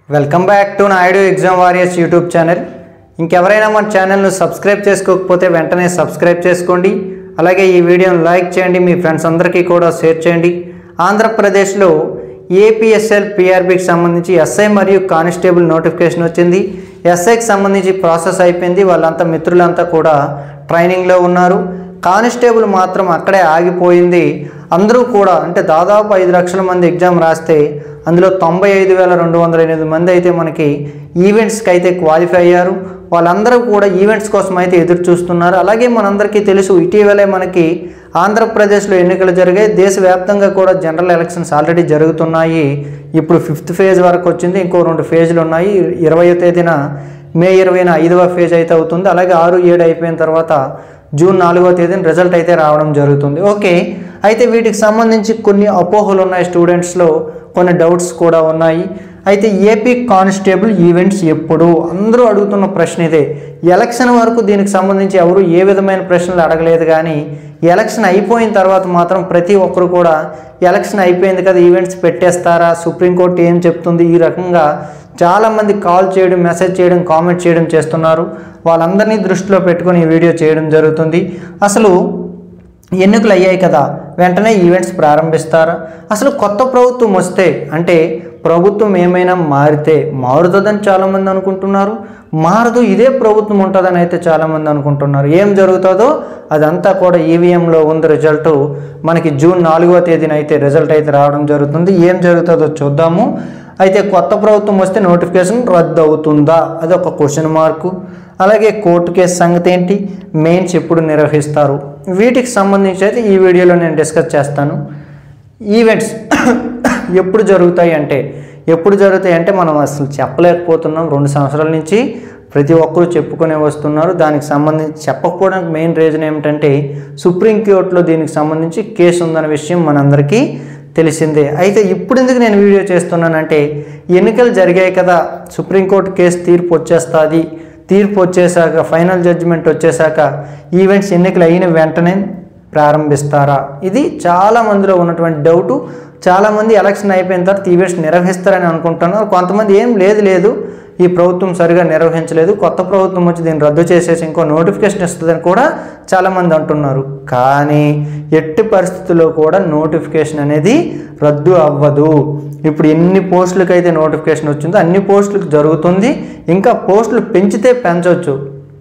welcome back to Naidu exam warriors YouTube channel ఇంకెవరైనా మన ఛానల్ను సబ్స్క్రైబ్ చేసుకోకపోతే వెంటనే సబ్స్క్రైబ్ చేసుకోండి అలాగే ఈ వీడియోను లైక్ చేయండి మీ ఫ్రెండ్స్ అందరికీ కూడా షేర్ చేయండి ఆంధ్రప్రదేశ్లో ఏపీఎస్ఎల్ పిఆర్బికి సంబంధించి ఎస్ఐ మరియు కానిస్టేబుల్ నోటిఫికేషన్ వచ్చింది ఎస్ఐకి సంబంధించి ప్రాసెస్ అయిపోయింది వాళ్ళంతా మిత్రులంతా కూడా ట్రైనింగ్లో ఉన్నారు కానిస్టేబుల్ మాత్రం అక్కడే ఆగిపోయింది అందరూ కూడా అంటే దాదాపు ఐదు లక్షల మంది ఎగ్జామ్ రాస్తే అందులో తొంభై ఐదు వేల రెండు వందల ఎనిమిది మంది అయితే మనకి ఈవెంట్స్కి అయితే క్వాలిఫై అయ్యారు వాళ్ళందరూ కూడా ఈవెంట్స్ కోసం అయితే ఎదురు చూస్తున్నారు అలాగే మనందరికీ తెలుసు ఇటీవలే మనకి ఆంధ్రప్రదేశ్లో ఎన్నికలు జరిగాయి దేశవ్యాప్తంగా కూడా జనరల్ ఎలక్షన్స్ ఆల్రెడీ జరుగుతున్నాయి ఇప్పుడు ఫిఫ్త్ ఫేజ్ వరకు వచ్చింది ఇంకో రెండు ఫేజ్లు ఉన్నాయి ఇరవయో తేదీన మే ఇరవైన ఐదవ ఫేజ్ అయితే అవుతుంది అలాగే ఆరు ఏడు అయిపోయిన తర్వాత జూన్ నాలుగో తేదీన రిజల్ట్ అయితే రావడం జరుగుతుంది ఓకే అయితే వీటికి సంబంధించి కొన్ని అపోహలు ఉన్నాయి స్టూడెంట్స్లో కొన్ని డౌట్స్ కూడా ఉన్నాయి అయితే ఏపీ కానిస్టేబుల్ ఈవెంట్స్ ఎప్పుడు అందరూ అడుగుతున్న ప్రశ్న ఇదే ఎలక్షన్ వరకు దీనికి సంబంధించి ఎవరు ఏ విధమైన ప్రశ్నలు అడగలేదు కానీ ఎలక్షన్ అయిపోయిన తర్వాత మాత్రం ప్రతి ఒక్కరు కూడా ఎలక్షన్ అయిపోయింది కదా ఈవెంట్స్ పెట్టేస్తారా సుప్రీంకోర్టు ఏం చెప్తుంది ఈ రకంగా చాలామంది కాల్ చేయడం మెసేజ్ చేయడం కామెంట్ చేయడం చేస్తున్నారు వాళ్ళందరినీ దృష్టిలో పెట్టుకొని ఈ వీడియో చేయడం జరుగుతుంది అసలు ఎన్నికలు అయ్యాయి కదా వెంటనే ఈవెంట్స్ ప్రారంభిస్తారా అసలు కొత్త ప్రభుత్వం వస్తే అంటే ప్రభుత్వం ఏమైనా మారితే మారుతుందని చాలామంది అనుకుంటున్నారు మారదు ఇదే ప్రభుత్వం ఉంటుందని అయితే చాలామంది అనుకుంటున్నారు ఏం జరుగుతుందో అదంతా కూడా ఈవీఎంలో ఉంది రిజల్ట్ మనకి జూన్ నాలుగవ తేదీన అయితే రిజల్ట్ అయితే రావడం జరుగుతుంది ఏం జరుగుతుందో చూద్దాము అయితే కొత్త ప్రభుత్వం వస్తే నోటిఫికేషన్ రద్దు అవుతుందా అది ఒక క్వశ్చన్ మార్కు అలాగే కోర్టు కేసు సంగతి ఏంటి మెయిన్స్ ఎప్పుడు నిర్వహిస్తారు వీటికి సంబంధించి అయితే ఈ వీడియోలో నేను డిస్కస్ చేస్తాను ఈవెంట్స్ ఎప్పుడు జరుగుతాయి అంటే ఎప్పుడు జరుగుతాయి అంటే మనం అసలు చెప్పలేకపోతున్నాం రెండు సంవత్సరాల నుంచి ప్రతి ఒక్కరూ చెప్పుకునే వస్తున్నారు దానికి సంబంధించి చెప్పకపోవడానికి మెయిన్ రీజన్ ఏమిటంటే సుప్రీంకోర్టులో దీనికి సంబంధించి కేసు ఉందన్న విషయం మనందరికీ తెలిసిందే అయితే ఇప్పుడు ఎందుకు నేను వీడియో చేస్తున్నానంటే ఎన్నికలు జరిగాయి కదా సుప్రీంకోర్టు కేసు తీర్పు వచ్చేస్తుంది తీర్పు వచ్చేసాక ఫైనల్ జడ్జిమెంట్ వచ్చేసాక ఈవెంట్స్ ఎన్నికలు అయిన వెంటనే ప్రారంభిస్తారా ఇది చాలా మందిలో ఉన్నటువంటి డౌటు చాలామంది ఎలక్షన్ అయిపోయిన తర్వాత ఈవెంట్స్ నిర్వహిస్తారని అనుకుంటున్నారు కొంతమంది ఏం లేదు లేదు ఈ ప్రభుత్వం సరిగా నిర్వహించలేదు కొత్త ప్రభుత్వం వచ్చి దీన్ని రద్దు చేసేసి ఇంకో నోటిఫికేషన్ ఇస్తుందని కూడా చాలామంది అంటున్నారు కానీ ఎట్టి పరిస్థితుల్లో కూడా నోటిఫికేషన్ అనేది రద్దు అవ్వదు ఇప్పుడు ఎన్ని పోస్టులకు అయితే నోటిఫికేషన్ వచ్చిందో అన్ని పోస్టులకు జరుగుతుంది ఇంకా పోస్టులు పెంచితే పెంచవచ్చు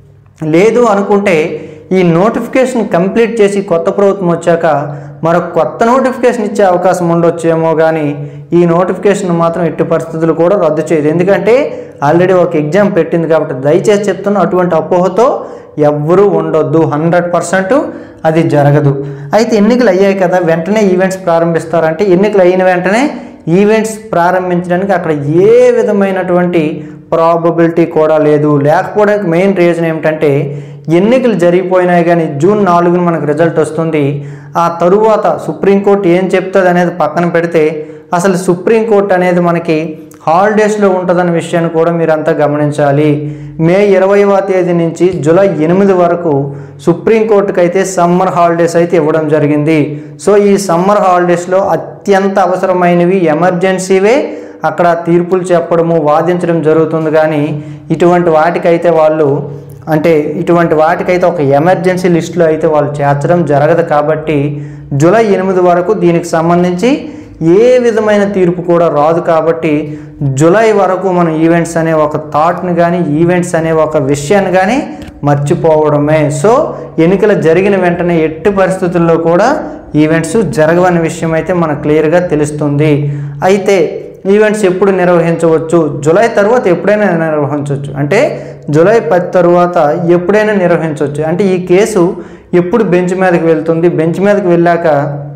లేదు అనుకుంటే ఈ నోటిఫికేషన్ కంప్లీట్ చేసి కొత్త ప్రభుత్వం వచ్చాక మరొక కొత్త నోటిఫికేషన్ ఇచ్చే అవకాశం ఉండొచ్చేమో కానీ ఈ నోటిఫికేషన్ మాత్రం ఎట్టి పరిస్థితులు కూడా రద్దు చేయదు ఎందుకంటే ఆల్రెడీ ఒక ఎగ్జామ్ పెట్టింది కాబట్టి దయచేసి చెప్తున్నా అటువంటి అపోహతో ఎవ్వరూ ఉండొద్దు హండ్రెడ్ పర్సెంట్ అది జరగదు అయితే ఎన్నికలు అయ్యాయి కదా వెంటనే ఈవెంట్స్ ప్రారంభిస్తారంటే ఎన్నికలు అయిన వెంటనే ఈవెంట్స్ ప్రారంభించడానికి అక్కడ ఏ విధమైనటువంటి ప్రాబబిలిటీ కూడా లేదు లేకపోవడానికి మెయిన్ రీజన్ ఏమిటంటే ఎన్నికలు జరిగిపోయినాయి కానీ జూన్ నాలుగున మనకు రిజల్ట్ వస్తుంది ఆ తరువాత సుప్రీంకోర్టు ఏం చెప్తుంది అనేది పక్కన పెడితే అసలు సుప్రీంకోర్టు అనేది మనకి హాలిడేస్లో ఉంటుందన్న విషయాన్ని కూడా మీరు అంతా గమనించాలి మే ఇరవైవ తేదీ నుంచి జూలై ఎనిమిది వరకు సుప్రీంకోర్టుకి అయితే సమ్మర్ హాలిడేస్ అయితే ఇవ్వడం జరిగింది సో ఈ సమ్మర్ హాలిడేస్లో అత్యంత అవసరమైనవి ఎమర్జెన్సీవే అక్కడ తీర్పులు చెప్పడము వాదించడం జరుగుతుంది కానీ ఇటువంటి వాటికైతే వాళ్ళు అంటే ఇటువంటి వాటికైతే ఒక ఎమర్జెన్సీ లిస్టులో అయితే వాళ్ళు చేర్చడం జరగదు కాబట్టి జూలై ఎనిమిది వరకు దీనికి సంబంధించి ఏ విధమైన తీర్పు కూడా రాదు కాబట్టి జూలై వరకు మనం ఈవెంట్స్ అనే ఒక థాట్ని కానీ ఈవెంట్స్ అనే ఒక విషయాన్ని కానీ మర్చిపోవడమే సో ఎన్నికలు జరిగిన వెంటనే ఎట్టి పరిస్థితుల్లో కూడా ఈవెంట్స్ జరగవని విషయం అయితే మనకు క్లియర్గా తెలుస్తుంది అయితే ఈవెంట్స్ ఎప్పుడు నిర్వహించవచ్చు జూలై తర్వాత ఎప్పుడైనా నిర్వహించవచ్చు అంటే జూలై పది తర్వాత ఎప్పుడైనా నిర్వహించవచ్చు అంటే ఈ కేసు ఎప్పుడు బెంచ్ మీదకి వెళ్తుంది బెంచ్ మీదకి వెళ్ళాక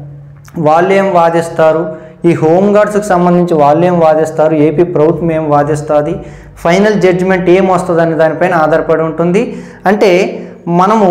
వాళ్ళేం వాదిస్తారు ఈ హోంగార్డ్స్కి సంబంధించి వాళ్ళేం వాదిస్తారు ఏపీ ప్రభుత్వం ఏం వాదిస్తుంది ఫైనల్ జడ్జిమెంట్ ఏం వస్తుంది అనే దానిపైన ఆధారపడి ఉంటుంది అంటే మనము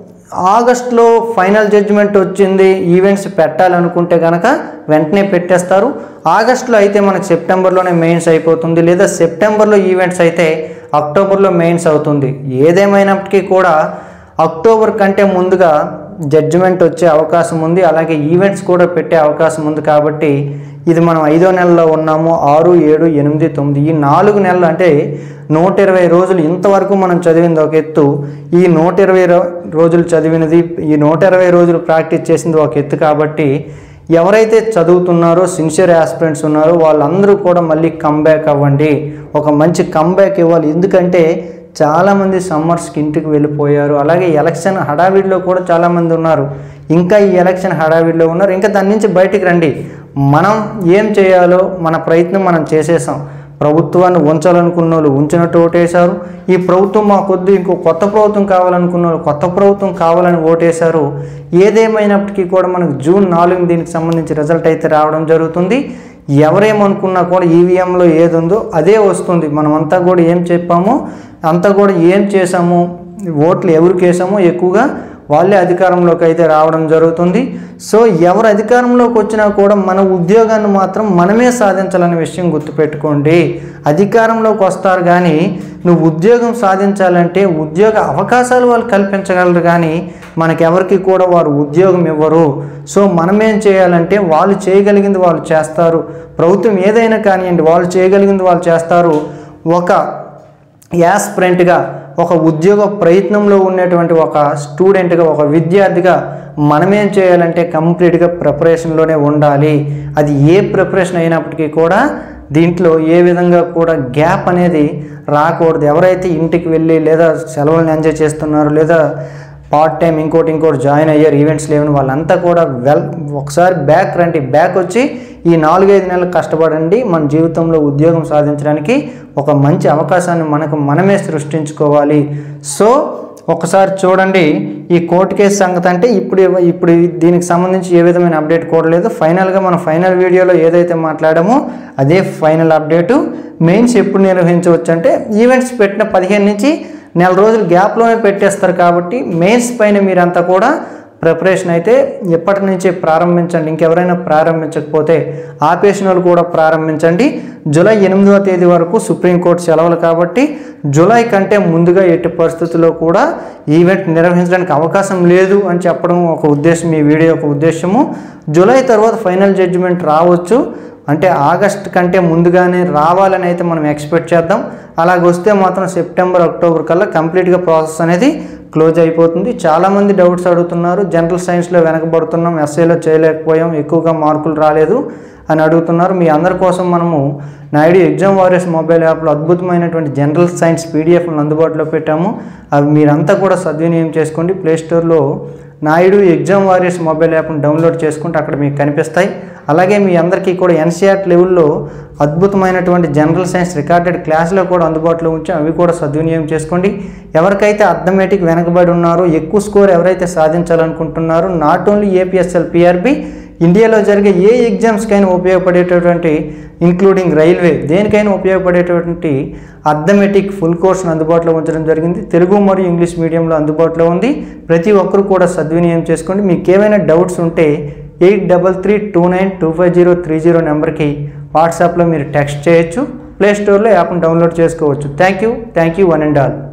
ఆగస్ట్లో ఫైనల్ జడ్జిమెంట్ వచ్చింది ఈవెంట్స్ పెట్టాలనుకుంటే కనుక వెంటనే పెట్టేస్తారు ఆగస్ట్లో అయితే మనకి సెప్టెంబర్లోనే మెయిన్స్ అయిపోతుంది లేదా సెప్టెంబర్లో ఈవెంట్స్ అయితే అక్టోబర్లో మెయిన్స్ అవుతుంది ఏదేమైనప్పటికీ కూడా అక్టోబర్ కంటే ముందుగా జడ్జిమెంట్ వచ్చే అవకాశం ఉంది అలాగే ఈవెంట్స్ కూడా పెట్టే అవకాశం ఉంది కాబట్టి ఇది మనం ఐదో నెలలో ఉన్నాము ఆరు ఏడు ఎనిమిది తొమ్మిది ఈ నాలుగు నెలలు అంటే నూట ఇరవై రోజులు ఇంతవరకు మనం చదివింది ఒక ఎత్తు ఈ నూట ఇరవై రో- రోజులు చదివినది ఈ నూట ఇరవై రోజులు ప్రాక్టీస్ చేసింది ఒక ఎత్తు కాబట్టి ఎవరైతే చదువుతున్నారో సిన్సియర్ ఆస్పిరెంట్స్ ఉన్నారో వాళ్ళందరూ కూడా మళ్ళీ కంబ్యాక్ అవ్వండి ఒక మంచి కంబ్యాక్ ఇవ్వాలి ఎందుకంటే చాలామంది సమ్మర్స్కి ఇంటికి వెళ్ళిపోయారు అలాగే ఎలక్షన్ హడావిడిలో కూడా చాలామంది ఉన్నారు ఇంకా ఈ ఎలక్షన్ హడావిడిలో ఉన్నారు ఇంకా దాని నుంచి బయటికి రండి మనం ఏం చేయాలో మన ప్రయత్నం మనం చేసేసాం ప్రభుత్వాన్ని ఉంచాలనుకున్న వాళ్ళు ఉంచినట్టు ఓటేశారు ఈ ప్రభుత్వం మాకొద్దు ఇంకో కొత్త ప్రభుత్వం కావాలనుకున్న వాళ్ళు కొత్త ప్రభుత్వం కావాలని ఓటేశారు ఏదేమైనప్పటికీ కూడా మనకు జూన్ నాలుగు దీనికి సంబంధించి రిజల్ట్ అయితే రావడం జరుగుతుంది ఎవరేమనుకున్నా కూడా ఈవీఎంలో ఏది ఉందో అదే వస్తుంది మనమంతా కూడా ఏం చెప్పామో అంతా కూడా ఏం చేసాము ఓట్లు ఎవరికి వేసామో ఎక్కువగా వాళ్ళే అధికారంలోకి అయితే రావడం జరుగుతుంది సో ఎవరు అధికారంలోకి వచ్చినా కూడా మన ఉద్యోగాన్ని మాత్రం మనమే సాధించాలనే విషయం గుర్తుపెట్టుకోండి అధికారంలోకి వస్తారు కానీ నువ్వు ఉద్యోగం సాధించాలంటే ఉద్యోగ అవకాశాలు వాళ్ళు కల్పించగలరు కానీ మనకెవరికి కూడా వారు ఉద్యోగం ఇవ్వరు సో మనం ఏం చేయాలంటే వాళ్ళు చేయగలిగింది వాళ్ళు చేస్తారు ప్రభుత్వం ఏదైనా కానివ్వండి వాళ్ళు చేయగలిగింది వాళ్ళు చేస్తారు ఒక యాస్ప్రెంట్గా ఒక ఉద్యోగ ప్రయత్నంలో ఉన్నటువంటి ఒక స్టూడెంట్గా ఒక విద్యార్థిగా మనమేం చేయాలంటే కంప్లీట్గా ప్రిపరేషన్లోనే ఉండాలి అది ఏ ప్రిపరేషన్ అయినప్పటికీ కూడా దీంట్లో ఏ విధంగా కూడా గ్యాప్ అనేది రాకూడదు ఎవరైతే ఇంటికి వెళ్ళి లేదా సెలవులను ఎంజాయ్ చేస్తున్నారో లేదా పార్ట్ టైం ఇంకోటి ఇంకోటి జాయిన్ అయ్యారు ఈవెంట్స్ లేవని వాళ్ళంతా కూడా వెల్ ఒకసారి బ్యాక్ రండి బ్యాక్ వచ్చి ఈ నాలుగైదు నెలలు కష్టపడండి మన జీవితంలో ఉద్యోగం సాధించడానికి ఒక మంచి అవకాశాన్ని మనకు మనమే సృష్టించుకోవాలి సో ఒకసారి చూడండి ఈ కోర్టు కేసు సంగతి అంటే ఇప్పుడు ఇప్పుడు దీనికి సంబంధించి ఏ విధమైన అప్డేట్ కూడా లేదు ఫైనల్గా మనం ఫైనల్ వీడియోలో ఏదైతే మాట్లాడామో అదే ఫైనల్ అప్డేటు మెయిన్స్ ఎప్పుడు నిర్వహించవచ్చు అంటే ఈవెంట్స్ పెట్టిన పదిహేను నుంచి నెల రోజులు గ్యాప్లోనే పెట్టేస్తారు కాబట్టి మెయిన్స్ పైన మీరంతా కూడా ప్రిపరేషన్ అయితే ఎప్పటి నుంచే ప్రారంభించండి ఇంకెవరైనా ప్రారంభించకపోతే ఆపేసిన వాళ్ళు కూడా ప్రారంభించండి జూలై ఎనిమిదవ తేదీ వరకు సుప్రీంకోర్టు సెలవులు కాబట్టి జూలై కంటే ముందుగా ఎట్టి పరిస్థితుల్లో కూడా ఈవెంట్ నిర్వహించడానికి అవకాశం లేదు అని చెప్పడం ఒక ఉద్దేశం ఈ వీడియో ఒక ఉద్దేశము జూలై తర్వాత ఫైనల్ జడ్జిమెంట్ రావచ్చు అంటే ఆగస్ట్ కంటే ముందుగానే రావాలని అయితే మనం ఎక్స్పెక్ట్ చేద్దాం అలాగ వస్తే మాత్రం సెప్టెంబర్ అక్టోబర్ కల్లా కంప్లీట్గా ప్రాసెస్ అనేది క్లోజ్ అయిపోతుంది చాలామంది డౌట్స్ అడుగుతున్నారు జనరల్ సైన్స్లో వెనకబడుతున్నాం ఎస్ఐలో చేయలేకపోయాం ఎక్కువగా మార్కులు రాలేదు అని అడుగుతున్నారు మీ అందరి కోసం మనము నాయుడు ఎగ్జామ్ వారియర్స్ మొబైల్ యాప్లో అద్భుతమైనటువంటి జనరల్ సైన్స్ పీడిఎఫ్లను అందుబాటులో పెట్టాము అవి మీరంతా కూడా సద్వినియోగం చేసుకోండి ప్లేస్టోర్లో నాయుడు ఎగ్జామ్ వారియర్స్ మొబైల్ యాప్ను డౌన్లోడ్ చేసుకుంటే అక్కడ మీకు కనిపిస్తాయి అలాగే మీ అందరికీ కూడా ఎన్సీఆర్ లెవెల్లో అద్భుతమైనటువంటి జనరల్ సైన్స్ రికార్డెడ్ క్లాసులో కూడా అందుబాటులో ఉంచాం అవి కూడా సద్వినియోగం చేసుకోండి ఎవరికైతే అర్థమెటిక్ వెనకబడి ఉన్నారో ఎక్కువ స్కోర్ ఎవరైతే సాధించాలనుకుంటున్నారో నాట్ ఓన్లీ ఏపీఎస్ఎల్ పిఆర్బి ఇండియాలో జరిగే ఏ ఎగ్జామ్స్కైనా ఉపయోగపడేటటువంటి ఇంక్లూడింగ్ రైల్వే దేనికైనా ఉపయోగపడేటటువంటి అర్థమెటిక్ ఫుల్ కోర్స్ను అందుబాటులో ఉంచడం జరిగింది తెలుగు మరియు ఇంగ్లీష్ మీడియంలో అందుబాటులో ఉంది ప్రతి ఒక్కరు కూడా సద్వినియోగం చేసుకోండి మీకు ఏమైనా డౌట్స్ ఉంటే eight double three two nine two five zero three zero నెంబర్కి వాట్సాప్లో మీరు టెక్స్ట్ చేయొచ్చు ప్లే స్టోర్లో యాప్ను డౌన్లోడ్ చేసుకోవచ్చు thank you thank you one and all